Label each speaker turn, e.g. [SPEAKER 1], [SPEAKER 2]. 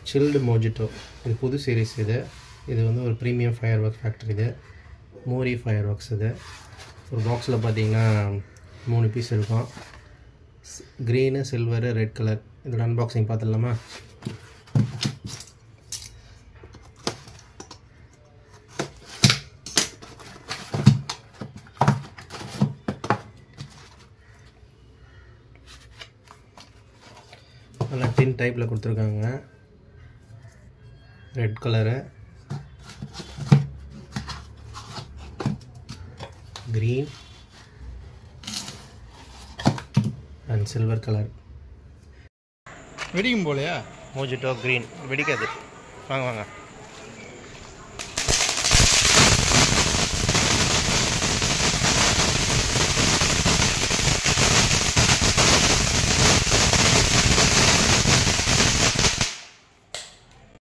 [SPEAKER 1] chilled mojito இது புது series இது இது வந்து ஒரு ப்ரீமியம் ஃபயர் ஒர்க் ஃபேக்ட்ரி இது மோரி ஃபயர் ஒர்க்ஸ் இது ஒரு பாக்ஸில் பார்த்தீங்கன்னா மூணு பீஸ் இருக்கும் க்ரீனு சில்வரு ரெட் கலர் இதோட அன்பாக்சிங் பார்த்துடலாமா நல்லா டின் டைப்பில் கொடுத்துருக்காங்க red colour green and silver colour
[SPEAKER 2] வெடிக்கும் போலையா
[SPEAKER 1] மோஜிட்டோ க்ரீன் வெடிக்காது வாங்க வாங்க